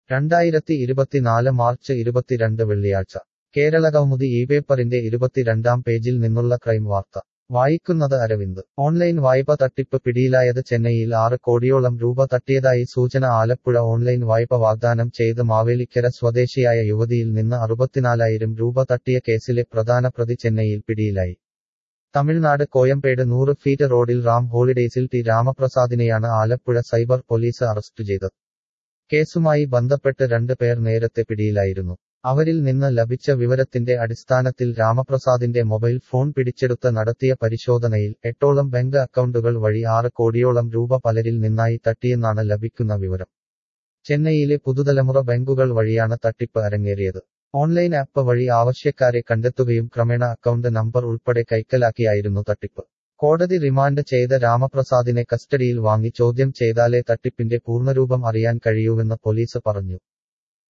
രണ്ടായിരത്തി ഇരുപത്തിനാല് മാർച്ച് ഇരുപത്തിരണ്ട് വെള്ളിയാഴ്ച കേരള കൗമുദി ഈ പേപ്പറിന്റെ ഇരുപത്തിരണ്ടാം പേജിൽ നിന്നുള്ള ക്രൈം വാർത്ത വായിക്കുന്നത് അരവിന്ദ് ഓൺലൈൻ വായ്പ തട്ടിപ്പ് പിടിയിലായത് ചെന്നൈയിൽ ആറ് കോടിയോളം രൂപ തട്ടിയതായി സൂചന ആലപ്പുഴ ഓൺലൈൻ വായ്പ വാഗ്ദാനം ചെയ്ത് മാവേലിക്കര സ്വദേശിയായ യുവതിയിൽ നിന്ന് അറുപത്തിനാലായിരം രൂപ തട്ടിയ കേസിലെ പ്രധാന പ്രതി ചെന്നൈയിൽ പിടിയിലായി തമിഴ്നാട് കോയമ്പേട് നൂറ് ഫീറ്റ് റോഡിൽ റാം ഹോളിഡേയ്സിൽ ടി രാമപ്രസാദിനെയാണ് ആലപ്പുഴ സൈബർ പോലീസ് അറസ്റ്റ് ചെയ്തത് കേസുമായി ബന്ധപ്പെട്ട് രണ്ട് പേർ നേരത്തെ പിടിയിലായിരുന്നു അവരിൽ നിന്ന് ലഭിച്ച വിവരത്തിന്റെ അടിസ്ഥാനത്തിൽ രാമപ്രസാദിന്റെ മൊബൈൽ ഫോൺ പിടിച്ചെടുത്ത് നടത്തിയ പരിശോധനയിൽ എട്ടോളം ബാങ്ക് അക്കൗണ്ടുകൾ വഴി ആറ് കോടിയോളം രൂപ പലരിൽ നിന്നായി തട്ടിയെന്നാണ് ലഭിക്കുന്ന വിവരം ചെന്നൈയിലെ പുതുതലമുറ ബാങ്കുകൾ വഴിയാണ് തട്ടിപ്പ് അരങ്ങേറിയത് ഓൺലൈൻ ആപ്പ് വഴി ആവശ്യക്കാരെ കണ്ടെത്തുകയും ക്രമേണ അക്കൗണ്ട് നമ്പർ ഉൾപ്പെടെ കൈക്കലാക്കിയായിരുന്നു തട്ടിപ്പ് കോടതി റിമാൻഡ് ചെയ്ത രാമപ്രസാദിനെ കസ്റ്റഡിയിൽ വാങ്ങി ചോദ്യം ചെയ്താലേ തട്ടിപ്പിന്റെ പൂർണ്ണരൂപം അറിയാൻ കഴിയൂവെന്ന് പോലീസ് പറഞ്ഞു